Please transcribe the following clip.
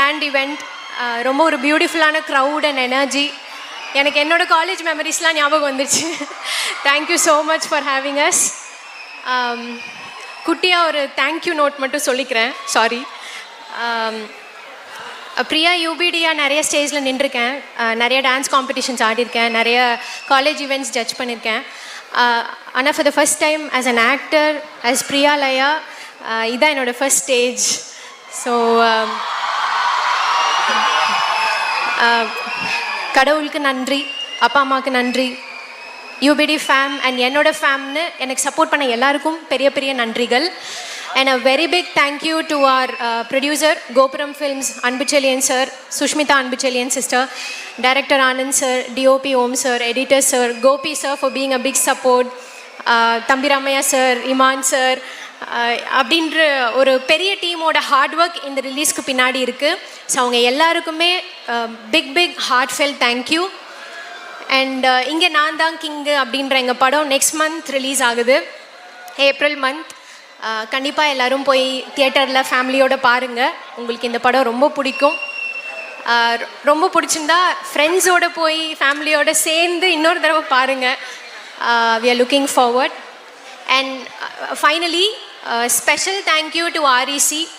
plant event ரொம்ப ஒரு பியூட்டிஃபுல்லான க்ரௌட் அண்ட் எனர்ஜி எனக்கு என்னோட காலேஜ் மெமரிஸ்லாம் ஞாபகம் வந்துருச்சு thank you so much for having us குட்டியாக ஒரு தேங்க்யூ நோட் மட்டும் சொல்லிக்கிறேன் சாரி பிரியா யூபிடியா நிறைய ஸ்டேஜில் நின்றுருக்கேன் அஹ் நிறைய டான்ஸ் காம்படிஷன்ஸ் ஆடியிருக்கேன் நிறைய காலேஜ் ஈவெண்ட்ஸ் ஜட்ஜ் பண்ணியிருக்கேன் ஆனால் for the first time as an actor as Priya லயா அஹ் இதான் என்னோட ஃபர்ஸ்ட் ஸ்டேஜ் ஸோ கடவுளுக்கு நன்றி அப்பா அம்மாவுக்கு நன்றி யூபிடி ஃபேம் அண்ட் என்னோட ஃபேம்னு எனக்கு சப்போர்ட் பண்ண எல்லாருக்கும் பெரிய பெரிய நன்றிகள் and a very big thank you to our producer Gopuram films Anbucheliyan sir Sushmita Anbucheliyan sister director Anand sir DOP Om sir editor sir Gopi sir for being a big support தம்பி ராமையா சார் இமான் சார் அப்படின்ற ஒரு பெரிய டீமோட ஹார்ட் ஒர்க் இந்த ரிலீஸ்க்கு பின்னாடி இருக்குது ஸோ அவங்க எல்லாருக்குமே big big heartfelt thank you and இங்கே நான் தான் கிங்கு அப்படின்ற எங்கள் படம் நெக்ஸ்ட் மந்த் ரிலீஸ் ஆகுது ஏப்ரல் மந்த் கண்டிப்பாக எல்லோரும் போய் தியேட்டரில் ஃபேமிலியோடு பாருங்கள் உங்களுக்கு இந்த படம் ரொம்ப பிடிக்கும் ஆஹ் ரொ- ரொம்ப பிடிச்சிருந்தா ஃப்ரெண்ட்ஸோட போய் ஃபேமிலியோட சேர்ந்து இன்னொரு தடவை பாருங்கள் we are looking forward and finally special thank you to REC